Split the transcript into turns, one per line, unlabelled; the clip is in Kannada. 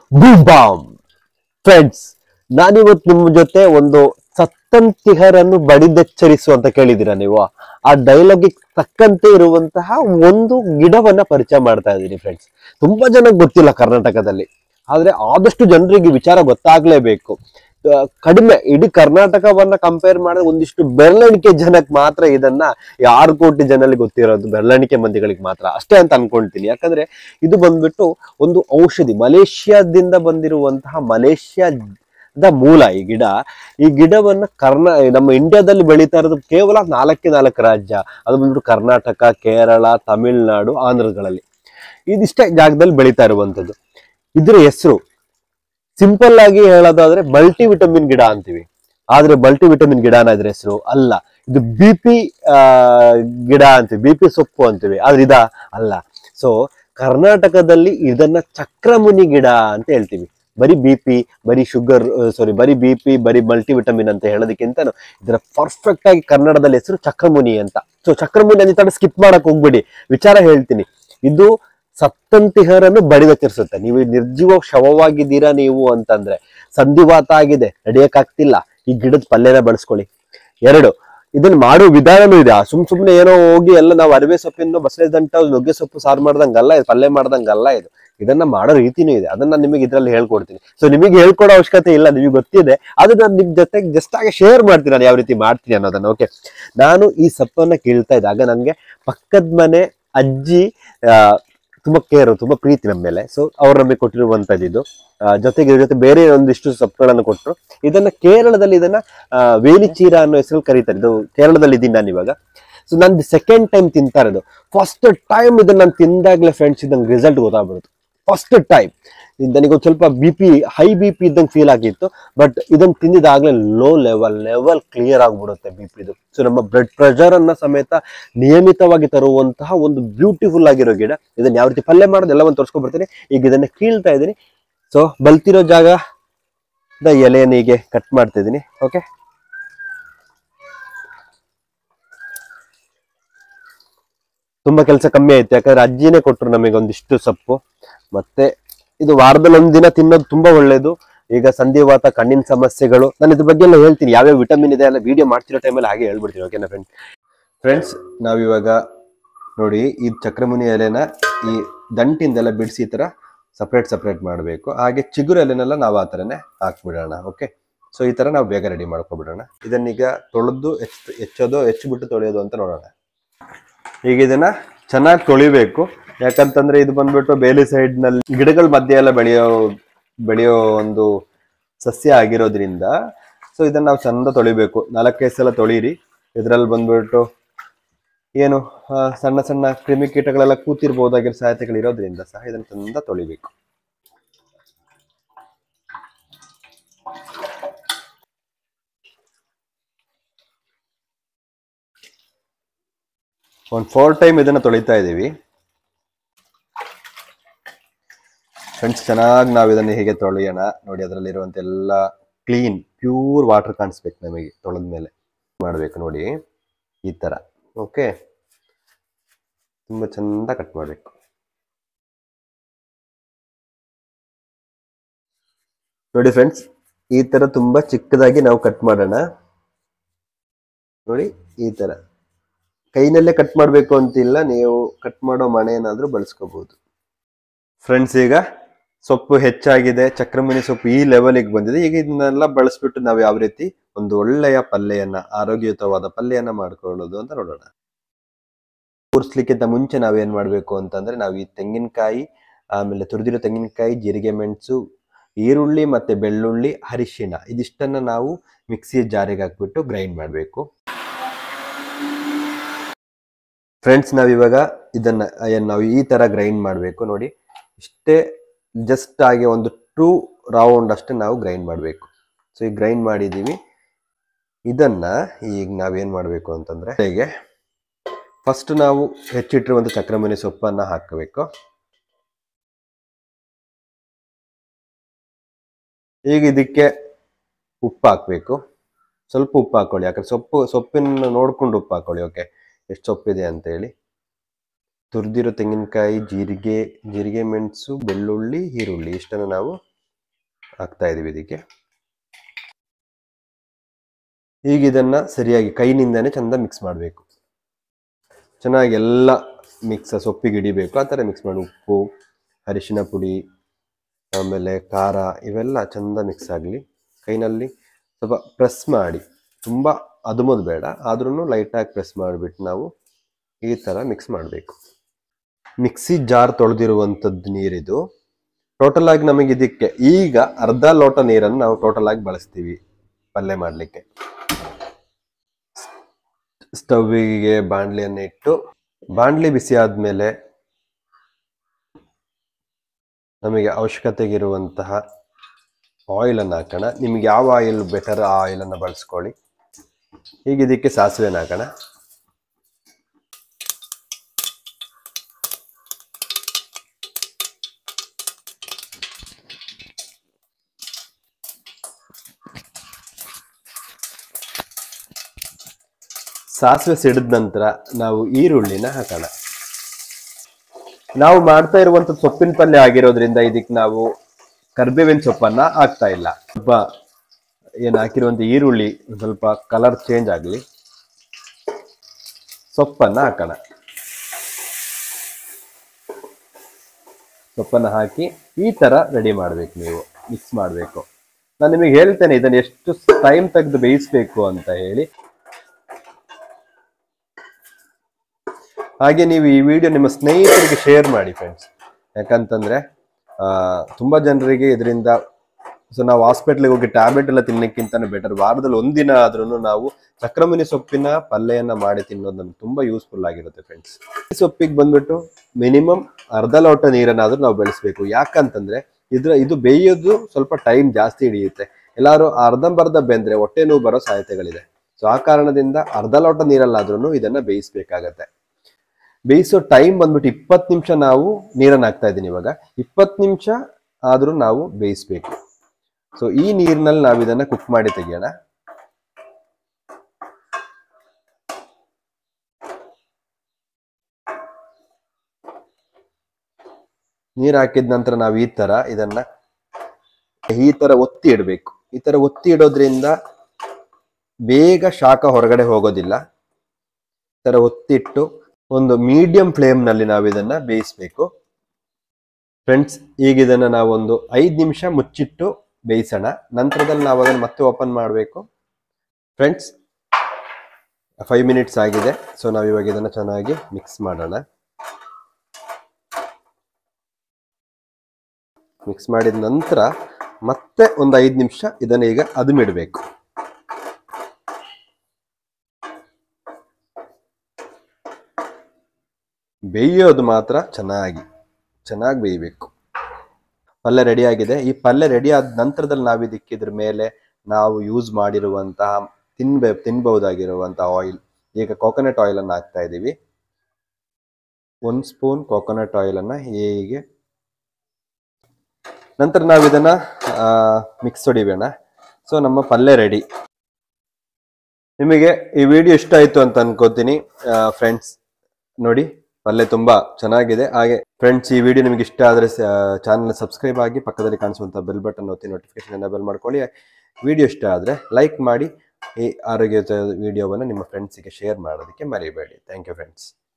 ಬೂಮ್ ಬಾಮ್ ಫ್ರೆಂಡ್ಸ್ ನಾನಿವತ್ತು ನಿಮ್ಮ ಜೊತೆ ಒಂದು ಸತ್ತಂತಿಹರನ್ನು ಬಡಿದೆಚ್ಚರಿಸು ಅಂತ ಕೇಳಿದ್ದೀರಾ ನೀವು ಆ ಡೈಲಾಗಿಗೆ ತಕ್ಕಂತೆ ಇರುವಂತಹ ಒಂದು ಗಿಡವನ್ನ ಪರಿಚಯ ಮಾಡ್ತಾ ಇದ್ದೀನಿ ಫ್ರೆಂಡ್ಸ್ ತುಂಬಾ ಜನಕ್ಕೆ ಗೊತ್ತಿಲ್ಲ ಕರ್ನಾಟಕದಲ್ಲಿ ಆದ್ರೆ ಆದಷ್ಟು ಜನರಿಗೆ ವಿಚಾರ ಗೊತ್ತಾಗ್ಲೇಬೇಕು ಆ, ಕಡಿಮೆ ಇಡೀ ಕರ್ನಾಟಕವನ್ನ ಕಂಪೇರ್ ಮಾಡಿದ್ರೆ ಒಂದಿಷ್ಟು ಬೆರಳೆಣಿಕೆ ಜನಕ್ಕೆ ಮಾತ್ರ ಇದನ್ನ ಈ ಆರು ಕೋಟಿ ಜನರಲ್ಲಿ ಗೊತ್ತಿರೋದು ಬೆರಳೆಣಿಕೆ ಮಂದಿಗಳಿಗೆ ಮಾತ್ರ ಅಷ್ಟೇ ಅಂತ ಅನ್ಕೊಂತೀನಿ ಯಾಕಂದ್ರೆ ಇದು ಬಂದ್ಬಿಟ್ಟು ಒಂದು ಔಷಧಿ ಮಲೇಷ್ಯಾದಿಂದ ಬಂದಿರುವಂತಹ ಮಲೇಷ್ಯಾದ ಮೂಲ ಈ ಗಿಡ ಈ ಗಿಡವನ್ನ ಕರ್ನಾ ನಮ್ಮ ಇಂಡಿಯಾದಲ್ಲಿ ಬೆಳೀತಾ ಇರೋದು ಕೇವಲ ನಾಲ್ಕೇ ನಾಲ್ಕು ರಾಜ್ಯ ಅದು ಬಂದ್ಬಿಟ್ಟು ಕರ್ನಾಟಕ ಕೇರಳ ತಮಿಳುನಾಡು ಆಂಧ್ರಗಳಲ್ಲಿ ಇದಿಷ್ಟೇ ಜಾಗದಲ್ಲಿ ಬೆಳೀತಾ ಇರುವಂತದ್ದು ಇದ್ರ ಹೆಸರು ಸಿಂಪಲ್ ಆಗಿ ಹೇಳೋದಾದ್ರೆ ಮಲ್ಟಿ ವಿಟಮಿನ್ ಗಿಡ ಅಂತೀವಿ ಆದ್ರೆ ಮಲ್ಟಿ ವಿಟಮಿನ್ ಗಿಡನ ಇದ್ರ ಹೆಸರು ಅಲ್ಲ ಇದು ಬಿ ಪಿ ಗಿಡ ಅಂತೀವಿ ಬಿ ಪಿ ಸೊಪ್ಪು ಅಂತೀವಿ ಆದ್ರೆ ಇದ ಅಲ್ಲ ಸೊ ಕರ್ನಾಟಕದಲ್ಲಿ ಇದನ್ನ ಚಕ್ರಮುನಿ ಗಿಡ ಅಂತ ಹೇಳ್ತೀವಿ ಬರೀ ಬಿ ಪಿ ಬರೀ ಶುಗರ್ ಸಾರಿ ಬರೀ ಬಿ ಪಿ ಬರೀ ಮಲ್ಟಿ ವಿಟಮಿನ್ ಅಂತ ಹೇಳೋದಕ್ಕಿಂತ ಇದರ ಪರ್ಫೆಕ್ಟ್ ಆಗಿ ಕನ್ನಡದಲ್ಲಿ ಹೆಸರು ಚಕ್ರಮುನಿ ಅಂತ ಸೊ ಚಕ್ರಮುನಿ ಅಂತ ಸ್ಕಿಪ್ ಮಾಡಕ್ ಹೋಗ್ಬೇಡಿ ವಿಚಾರ ಹೇಳ್ತೀನಿ ಇದು ಸತ್ತಂತಿಹರನ್ನು ಬಡಿದೆಚ್ಚರಿಸುತ್ತೆ ನೀವು ನಿರ್ಜೀವ ಶವವಾಗಿದ್ದೀರಾ ನೀವು ಅಂತಂದ್ರೆ ಸಂಧಿವಾತ ಆಗಿದೆ ನಡೆಯಕ್ಕಾಗ್ತಿಲ್ಲ ಈ ಗಿಡದ ಪಲ್ಯನ ಬಳಸ್ಕೊಳ್ಳಿ ಎರಡು ಇದನ್ನ ಮಾಡೋ ವಿಧಾನನೂ ಇದೆ ಆ ಸುಮ್ ಸುಮ್ನೆ ಏನೋ ಹೋಗಿ ಎಲ್ಲ ನಾವು ಅರಿವೆ ಸೊಪ್ಪಿಂದ ಬಸಳೆ ದಂಟ ನುಗ್ಗೆ ಸೊಪ್ಪು ಸಾರು ಮಾಡ್ದಂಗಲ್ಲ ಇದು ಪಲ್ಯ ಮಾಡ್ದಂಗಲ್ಲ ಇದು ಇದನ್ನ ಮಾಡೋ ರೀತಿನೂ ಇದೆ ಅದನ್ನ ನಾನು ನಿಮಗೆ ಇದ್ರಲ್ಲಿ ಹೇಳ್ಕೊಡ್ತೀನಿ ಸೊ ನಿಮಗೆ ಹೇಳ್ಕೊಡೋ ಅವಶ್ಯಕತೆ ಇಲ್ಲ ನಿಮಗೆ ಗೊತ್ತಿದೆ ಅದು ನಾನು ನಿಮ್ ಜೊತೆಗೆ ಜಸ್ಟ್ ಆಗಿ ಶೇರ್ ಮಾಡ್ತೀನಿ ನಾನು ಯಾವ ರೀತಿ ಮಾಡ್ತೀನಿ ಅನ್ನೋದನ್ನ ಓಕೆ ನಾನು ಈ ಸೊಪ್ಪನ್ನ ಕೀಳ್ತಾ ಇದ್ದಾಗ ನಂಗೆ ಪಕ್ಕದ ಮನೆ ಅಜ್ಜಿ ಆ, ತುಂಬಾ ಕೇರು ತುಂಬಾ ಪ್ರೀತಿ ನಮ್ಮ ಮೇಲೆ ಸೊ ಅವ್ರು ನಮಗೆ ಕೊಟ್ಟಿರುವಂತದ್ದು ಇದು ಆ, ಜೊತೆಗೆ ಇದ್ರ ಜೊತೆ ಬೇರೆ ಒಂದಿಷ್ಟು ಸೊಪ್ಪುಗಳನ್ನು ಕೊಟ್ಟರು ಇದನ್ನ ಕೇರಳದಲ್ಲಿ ಇದನ್ನ ಆ, ವೇಲಿಚೀರ ಅನ್ನೋ ಹೆಸರು ಕರೀತಾರೆ ಇದು ಕೇರಳದಲ್ಲಿ ಇದ್ದೀನಿ ನಾನು ಇವಾಗ ಸೊ ನಂದು ಸೆಕೆಂಡ್ ಟೈಮ್ ತಿಂತಾ ಇರೋದು ಫಸ್ಟ್ ಟೈಮ್ ಇದನ್ನ ನಾನು ತಿಂದಾಗ್ಲೇ ಫ್ರೆಂಡ್ಸ್ ಇದಂಗೆ ರಿಸಲ್ಟ್ ಗೊತ್ತಾಗ್ಬಿಡುತ್ತೆ ಫಸ್ಟ್ ಟೈಮ್ ನನಗೊಂದು ಸ್ವಲ್ಪ B P high B P ಇದ್ದಂಗೆ ಫೀಲ್ ಆಗಿತ್ತು ಬಟ್ ಇದನ್ನ ತಿಂದಿದಾಗ್ಲೇ ಲೋ ಲೆವೆಲ್ ಲೆವೆಲ್ ಕ್ಲಿಯರ್ ಆಗ್ಬಿಡುತ್ತೆ ಬಿ ಪಿದು ಸೊ ನಮ್ಮ ಬ್ಲಡ್ ಪ್ರೆಷರ್ ಅನ್ನ ಸಮೇತ ನಿಯಮಿತವಾಗಿ ತರುವಂತಹ ಒಂದು ಬ್ಯೂಟಿಫುಲ್ ಆಗಿರೋ ಗಿಡ ಇದನ್ನ ಯಾವ ರೀತಿ ಪಲ್ಯ ಮಾಡೋದು ಎಲ್ಲವನ್ನು ತೋರಿಸ್ಕೊಂಡ್ ಬರ್ತೀನಿ ಈಗ ಇದನ್ನ ಕೀಳ್ತಾ ಇದ್ದೀನಿ ಸೊ ಬಲ್ತಿರೋ ಜಾಗ ಎಲೆಯನ್ನು ಹೀಗೆ ಕಟ್ ಮಾಡ್ತಾ ಇದ್ದೀನಿ ಓಕೆ ತುಂಬಾ ಕೆಲಸ ಕಮ್ಮಿ ಆಯ್ತು ಯಾಕಂದ್ರೆ ಅಜ್ಜಿನೇ ಕೊಟ್ರು ನಮಗೆ ಒಂದಿಷ್ಟು ಸೊಪ್ಪು ಮತ್ತೆ ಇದು ವಾರದಲ್ಲಿ ಒಂದಿನ ತಿನ್ನೋದು ತುಂಬಾ ಒಳ್ಳೇದು ಈಗ ಸಂಧಿವಾತ ಕಣ್ಣಿನ ಸಮಸ್ಯೆಗಳು ನಾನು ಇದ್ರ ಬಗ್ಗೆ ಎಲ್ಲ ಹೇಳ್ತೀನಿ ಯಾವ್ಯಾವ ವಿಟಮಿನ್ ಇದೆ ಎಲ್ಲ ವಿಡಿಯೋ ಮಾಡ್ತಿರೋ ಟೈಮಲ್ಲಿ ಹಾಗೆ ಹೇಳ್ಬಿಡ್ತೀನಿ ಓಕೆನಾ ಫ್ರೆಂಡ್ಸ್ ಫ್ರೆಂಡ್ಸ್ ನಾವಿವಾಗ ನೋಡಿ ಈ ಚಕ್ರಮುನಿ ಎಲೆನ ಈ ದಂಟಿಂದೆಲ್ಲ ಬಿಡಿಸಿ ಈ ತರ ಸಪ್ರೇಟ್ ಸಪ್ರೇಟ್ ಮಾಡಬೇಕು ಹಾಗೆ ಚಿಗುರು ಎಲೆನೆಲ್ಲ ನಾವು ಆ ಥರನೇ ಹಾಕ್ಬಿಡೋಣ ಓಕೆ ಸೊ ಈ ತರ ನಾವು ಬೇಗ ರೆಡಿ ಮಾಡ್ಕೊಬಿಡೋಣ ಇದನ್ನೀಗ ತೊಳೆದು ಹೆಚ್ಚು ಹೆಚ್ಚೋದು ಹೆಚ್ಚಿಬಿಟ್ಟು ತೊಳೆಯೋದು ಅಂತ ನೋಡೋಣ ಈಗ ಇದನ್ನ ಚೆನ್ನಾಗಿ ತೊಳಿಬೇಕು ಯಾಕಂತಂದ್ರೆ ಇದು ಬಂದ್ಬಿಟ್ಟು ಬೇಲಿ ಸೈಡ್ ನಲ್ಲಿ ಗಿಡಗಳ ಮಧ್ಯೆ ಎಲ್ಲ ಬೆಳೆಯೋ ಬೆಳೆಯೋ ಒಂದು ಸಸ್ಯ ಆಗಿರೋದ್ರಿಂದ ಸೊ ಇದನ್ನ ನಾವು ಚಂದ ತೊಳಿಬೇಕು ನಾಲ್ಕೈದು ಸಲ ತೊಳೀರಿ ಇದ್ರಲ್ಲಿ ಬಂದ್ಬಿಟ್ಟು ಏನು ಆ, ಸಣ್ಣ ಸಣ್ಣ ಕ್ರಿಮಿಕೀಟಗಳೆಲ್ಲ ಕೂತಿರ್ಬೋದಾಗಿರೋ ಸಾಧ್ಯತೆಗಳಿರೋದ್ರಿಂದ ಸಹ ಇದನ್ನ ಚಂದ ತೊಳಿಬೇಕು ಒಂದು ಫೋರ್ ಟೈಮ್ ಇದನ್ನ ತೊಳಿತಾ ಇದ್ದೀವಿ ಫ್ರೆಂಡ್ಸ್ ಚೆನ್ನಾಗಿ ನಾವು ಇದನ್ನ ಹೇಗೆ ತೊಳೆಯೋಣ ನೋಡಿ ಅದರಲ್ಲಿರುವಂತ ಎಲ್ಲ ಕ್ಲೀನ್ ಪ್ಯೂರ್ ವಾಟರ್ ಕಾಣಿಸ್ಬೇಕು ನಮಗೆ ತೊಳೆದ ಮೇಲೆ ಮಾಡಬೇಕು ನೋಡಿ ಈ ತರ ಓಕೆ ತುಂಬಾ ಚಂದ ಕಟ್ ಮಾಡಬೇಕು ನೋಡಿ ಫ್ರೆಂಡ್ಸ್ ಈ ತರ ತುಂಬಾ ಚಿಕ್ಕದಾಗಿ ನಾವು ಕಟ್ ಮಾಡೋಣ ನೋಡಿ ಈ ತರ ಕೈನಲ್ಲೇ ಕಟ್ ಮಾಡಬೇಕು ಅಂತಿಲ್ಲ ನೀವು ಕಟ್ ಮಾಡೋ ಮಣೆ ಏನಾದ್ರೂ ಬಳಸ್ಕೋಬಹುದು ಫ್ರೆಂಡ್ಸ್ ಈಗ ಸೊಪ್ಪು ಹೆಚ್ಚಾಗಿದೆ ಚಕ್ರಮುನಿ ಸೊಪ್ಪು ಈ ಲೆವೆಲಿಗೆ ಬಂದಿದೆ ಈಗ ಇದನ್ನೆಲ್ಲ ಬಳಸ್ಬಿಟ್ಟು ನಾವು ಯಾವ ರೀತಿ ಒಂದು ಒಳ್ಳೆಯ ಪಲ್ಯನ ಆರೋಗ್ಯಯುತವಾದ ಪಲ್ಯನ ಮಾಡ್ಕೊಳ್ಳೋದು ಅಂತ ನೋಡೋಣ ಕೂರ್ಸ್ಲಿಕ್ಕಿಂತ ಮುಂಚೆ ನಾವೇನ್ ಮಾಡ್ಬೇಕು ಅಂತಂದ್ರೆ ನಾವು ಈ ತೆಂಗಿನಕಾಯಿ ಆಮೇಲೆ ತುರಿದಿರೋ ತೆಂಗಿನಕಾಯಿ ಜೀರಿಗೆ ಮೆಣಸು ಈರುಳ್ಳಿ ಮತ್ತೆ ಬೆಳ್ಳುಳ್ಳಿ ಅರಿಶಿಣ ಇದಿಷ್ಟನ್ನ ನಾವು ಮಿಕ್ಸಿ ಜಾರಿಗೆ ಹಾಕ್ಬಿಟ್ಟು ಗ್ರೈಂಡ್ ಮಾಡಬೇಕು ಫ್ರೆಂಡ್ಸ್ ನಾವಿವಾಗ ಇದನ್ನ ಏನ್ ನಾವು ಈ ತರ ಗ್ರೈಂಡ್ ಮಾಡಬೇಕು ನೋಡಿ ಇಷ್ಟೇ ಜಸ್ಟ್ ಆಗಿ ಒಂದು ಟೂ ರೌಂಡ್ ಅಷ್ಟೇ ನಾವು ಗ್ರೈಂಡ್ ಮಾಡಬೇಕು ಸೊ ಈಗ ಗ್ರೈಂಡ್ ಮಾಡಿದ್ದೀವಿ ಇದನ್ನ ಈಗ ನಾವೇನ್ ಮಾಡಬೇಕು ಅಂತಂದ್ರೆ ಹೇಗೆ ಫಸ್ಟ್ ನಾವು ಹೆಚ್ಚಿಟ್ಟಿರುವಂತ ಚಕ್ರಮುನಿ ಸೊಪ್ಪನ್ನ ಹಾಕಬೇಕು ಈಗ ಇದಕ್ಕೆ ಉಪ್ಪು ಹಾಕ್ಬೇಕು ಸ್ವಲ್ಪ ಉಪ್ಪು ಹಾಕೊಳ್ಳಿ ಯಾಕಂದ್ರೆ ಸೊಪ್ಪು ಸೊಪ್ಪಿನ ನೋಡ್ಕೊಂಡು ಉಪ್ಪು ಹಾಕೊಳ್ಳಿ ಓಕೆ ಎಷ್ಟು ಸೊಪ್ಪಿದೆ ಅಂತ ಹೇಳಿ ತುರಿದಿರೋ ತೆಂಗಿನಕಾಯಿ ಜೀರಿಗೆ ಜೀರಿಗೆ ಮೆಣಸು ಬೆಳ್ಳುಳ್ಳಿ ಈರುಳ್ಳಿ ಇಷ್ಟನ್ನು ನಾವು ಹಾಕ್ತಾ ಇದೀವಿ ಇದಕ್ಕೆ ಈಗ ಇದನ್ನ ಸರಿಯಾಗಿ ಕೈನಿಂದನೇ ಚಂದ ಮಿಕ್ಸ್ ಮಾಡಬೇಕು ಚೆನ್ನಾಗಿ ಎಲ್ಲ ಮಿಕ್ಸ್ ಸೊಪ್ಪಿಗೆ ಹಿಡಿಬೇಕು ಆ ಥರ ಮಿಕ್ಸ್ ಮಾಡಿ ಉಪ್ಪು ಅರಿಶಿನ ಪುಡಿ ಆಮೇಲೆ ಖಾರ ಇವೆಲ್ಲ ಚಂದ ಮಿಕ್ಸ್ ಆಗಲಿ ಕೈನಲ್ಲಿ ಸ್ವಲ್ಪ ಪ್ರೆಸ್ ಮಾಡಿ ತುಂಬ ಅದುಮೋದು ಬೇಡ ಆದ್ರೂ ಲೈಟಾಗಿ ಪ್ರೆಸ್ ಮಾಡಿಬಿಟ್ಟು ನಾವು ಈ ಥರ ಮಿಕ್ಸ್ ಮಾಡಬೇಕು ಮಿಕ್ಸಿ ಜಾರ್ ತೊಳೆದಿರುವಂಥದ್ದು ನೀರಿದು ಟೋಟಲ್ ಆಗಿ ನಮಗೆ ಇದಕ್ಕೆ ಈಗ ಅರ್ಧ ಲೋಟ ನೀರನ್ನು ನಾವು ಟೋಟಲ್ ಆಗಿ ಬಳಸ್ತೀವಿ ಪಲ್ಯ ಮಾಡಲಿಕ್ಕೆ ಸ್ಟವ್ವಿಗೆ ಬಾಣಲಿಯನ್ನು ಇಟ್ಟು ಬಾಣಲಿ ಬಿಸಿ ಆದ್ಮೇಲೆ ನಮಗೆ ಅವಶ್ಯಕತೆಗಿರುವಂತಹ ಆಯಿಲ್ ಅನ್ನು ಹಾಕೋಣ ನಿಮ್ಗೆ ಯಾವ ಆಯಿಲ್ ಬೆಟರ್ ಆ ಆಯಿಲ್ ಅನ್ನು ಬಳಸ್ಕೊಳ್ಳಿ ಈಗ ಇದಕ್ಕೆ ಸಾಸಿವೆನ ಹಾಕೋಣ ಸಾಸಿವೆ ಸಿಡಿದ ನಂತರ ನಾವು ಈರುಳ್ಳಿನ ಹಾಕೋಣ ನಾವು ಮಾಡ್ತಾ ಇರುವಂತ ಸೊಪ್ಪಿನ ಪಲ್ಯ ಆಗಿರೋದ್ರಿಂದ ಇದಕ್ಕೆ ನಾವು ಕರ್ಬೇವಿನ ಸೊಪ್ಪನ್ನ ಹಾಕ್ತಾ ಇಲ್ಲ ಸ್ವಲ್ಪ ಏನು ಹಾಕಿರುವಂತ ಈರುಳ್ಳಿ ಒಂದ್ ಸ್ವಲ್ಪ ಕಲರ್ ಚೇಂಜ್ ಆಗಲಿ ಸೊಪ್ಪನ್ನ ಹಾಕೋಣ ಸೊಪ್ಪನ್ನ ಹಾಕಿ ಈ ತರ ರೆಡಿ ಮಾಡ್ಬೇಕು ನೀವು ಮಿಕ್ಸ್ ಮಾಡಬೇಕು ನಾನು ನಿಮಗೆ ಹೇಳ್ತೇನೆ ಇದನ್ನ ಎಷ್ಟು ಟೈಮ್ ತೆಗೆದು ಬೇಯಿಸ್ಬೇಕು ಅಂತ ಹೇಳಿ ಹಾಗೆ ನೀವು ಈ ವಿಡಿಯೋ ನಿಮ್ಮ ಸ್ನೇಹಿತರಿಗೆ ಶೇರ್ ಮಾಡಿ ಫ್ರೆಂಡ್ಸ್ ಯಾಕಂತಂದ್ರೆ ಆ, ತುಂಬಾ ಜನರಿಗೆ ಇದರಿಂದ ಸೊ ನಾವು ಹಾಸ್ಪಿಟ್ಲಿಗೆ ಹೋಗಿ ಟ್ಯಾಬ್ಲೆಟ್ ಎಲ್ಲ ತಿನ್ನಕ್ಕಿಂತ ಬೆಟರ್ ವಾರದಲ್ಲಿ ಒಂದಿನ ಆದ್ರೂ ನಾವು ಚಕ್ರಮುನಿ ಸೊಪ್ಪಿನ ಪಲ್ಯನ ಮಾಡಿ ತಿನ್ನೋದು ನಮ್ಗೆ ತುಂಬಾ ಯೂಸ್ಫುಲ್ ಆಗಿರುತ್ತೆ ಫ್ರೆಂಡ್ಸ್ ಈ ಸೊಪ್ಪಿಗೆ ಬಂದ್ಬಿಟ್ಟು ಮಿನಿಮಮ್ ಅರ್ಧ ಲೋಟ ನೀರನ್ನಾದ್ರೂ ನಾವು ಬೆಳೆಸ್ಬೇಕು ಯಾಕಂತಂದ್ರೆ ಇದ್ರ ಇದು ಬೇಯೋದು ಸ್ವಲ್ಪ ಟೈಮ್ ಜಾಸ್ತಿ ಹಿಡಿಯುತ್ತೆ ಎಲ್ಲಾರು ಅರ್ಧಂಬರ್ಧ ಬೆಂದ್ರೆ ಹೊಟ್ಟೆ ನೋವು ಬರೋ ಸಾಧ್ಯತೆಗಳಿದೆ ಸೊ ಆ ಕಾರಣದಿಂದ ಅರ್ಧ ಲೋಟ ನೀರಲ್ಲಾದ್ರೂ ಇದನ್ನ ಬೇಯಿಸ್ಬೇಕಾಗತ್ತೆ ಬೇಯಿಸೋ ಟೈಮ್ ಬಂದ್ಬಿಟ್ಟು ಇಪ್ಪತ್ತು ನಿಮಿಷ ನಾವು ನೀರನ್ನು ಹಾಕ್ತಾ ಇದ್ದೀನಿ ಇವಾಗ ಇಪ್ಪತ್ತು ನಿಮಿಷ ಆದ್ರೂ ನಾವು ಬೇಯಿಸ್ಬೇಕು ಸೊ ಈ ನೀರಿನಲ್ಲಿ ನಾವು ಇದನ್ನ ಕುಕ್ ಮಾಡಿ ತೆಗಿಯೋಣ ನೀರು ಹಾಕಿದ ನಂತರ ನಾವು ಈ ತರ ಇದನ್ನ ಈ ತರ ಒತ್ತಿ ಇಡಬೇಕು ಈ ತರ ಒತ್ತಿ ಇಡೋದ್ರಿಂದ ಬೇಗ ಶಾಖ ಹೊರಗಡೆ ಹೋಗೋದಿಲ್ಲ ಈ ತರ ಒತ್ತಿಟ್ಟು ಒಂದು ಮೀಡಿಯಂ ಫ್ಲೇಮ್ ನಲ್ಲಿ ನಾವು ಇದನ್ನ ಬೇಯಿಸ್ಬೇಕು ಫ್ರೆಂಡ್ಸ್ ಈಗ ಇದನ್ನ ನಾವು ಒಂದು ಐದು ನಿಮಿಷ ಮುಚ್ಚಿಟ್ಟು ಬೇಯಿಸೋಣ ನಂತರದಲ್ಲಿ ನಾವು ಅದನ್ನು ಮತ್ತೆ ಓಪನ್ ಮಾಡಬೇಕು ಫ್ರೆಂಡ್ಸ್ ಫೈವ್ ಮಿನಿಟ್ಸ್ ಆಗಿದೆ ಸೊ ನಾವು ಇವಾಗ ಇದನ್ನ ಚೆನ್ನಾಗಿ ಮಿಕ್ಸ್ ಮಾಡೋಣ ಮಿಕ್ಸ್ ಮಾಡಿದ ನಂತರ ಮತ್ತೆ ಒಂದು ಐದು ನಿಮಿಷ ಇದನ್ನ ಈಗ ಅದುಮಿಡಬೇಕು ಬೇಯೋದು ಮಾತ್ರ ಚೆನ್ನಾಗಿ ಚೆನ್ನಾಗಿ ಬೇಯಬೇಕು ಪಲ್ಯ ರೆಡಿ ಆಗಿದೆ ಈ ಪಲ್ಯ ರೆಡಿ ಆದ ನಂತರದಲ್ಲಿ ನಾವು ಇದಕ್ಕೆ ಇದ್ರ ಮೇಲೆ ನಾವು ಯೂಸ್ ಮಾಡಿರುವಂತಹ ತಿನ್ಬೇ ತಿನ್ಬಹುದಾಗಿರುವಂತಹ ಆಯಿಲ್ ಈಗ ಕೋಕೋನಟ್ ಆಯಿಲ್ ಅನ್ನು ಹಾಕ್ತಾ ಇದ್ದೀವಿ ಒಂದು ಸ್ಪೂನ್ ಕೋಕೋನಟ್ ಆಯಿಲ್ ಅನ್ನ ಹೀಗೆ ನಂತರ ನಾವು ಇದನ್ನ ಮಿಕ್ಸ್ ಹೊಡಿಬೇಡ ಸೊ ನಮ್ಮ ಪಲ್ಯ ರೆಡಿ ನಿಮಗೆ ಈ ವಿಡಿಯೋ ಇಷ್ಟ ಆಯ್ತು ಅಂತ ಅನ್ಕೋತೀನಿ ಫ್ರೆಂಡ್ಸ್ ನೋಡಿ ಪಲ್ಯ ತುಂಬಾ ಚೆನ್ನಾಗಿದೆ ಹಾಗೆ ಫ್ರೆಂಡ್ಸ್ ಈ ವಿಡಿಯೋ ನಿಮಗೆ ಇಷ್ಟ ಆದರೆ ಚಾನಲ್ ಸಬ್ಸ್ಕ್ರೈಬ್ ಆಗಿ ಪಕ್ಕದಲ್ಲಿ ಕಾಣಿಸುವಂತ ಬೆಲ್ ಬಟನ್ ಒತ್ತಿ ನೋಟಿಫಿಕೇಶನ್ ಅನ್ನ ಬೆಲ್ ಮಾಡ್ಕೊಳ್ಳಿ ವಿಡಿಯೋ ಇಷ್ಟ ಆದರೆ ಲೈಕ್ ಮಾಡಿ ಈ ಆರೋಗ್ಯದ ವಿಡಿಯೋವನ್ನು ನಿಮ್ಮ ಫ್ರೆಂಡ್ಸಿಗೆ ಶೇರ್ ಮಾಡೋದಕ್ಕೆ ಮರಿಬೇಡಿ ಥ್ಯಾಂಕ್ ಯು ಫ್ರೆಂಡ್ಸ್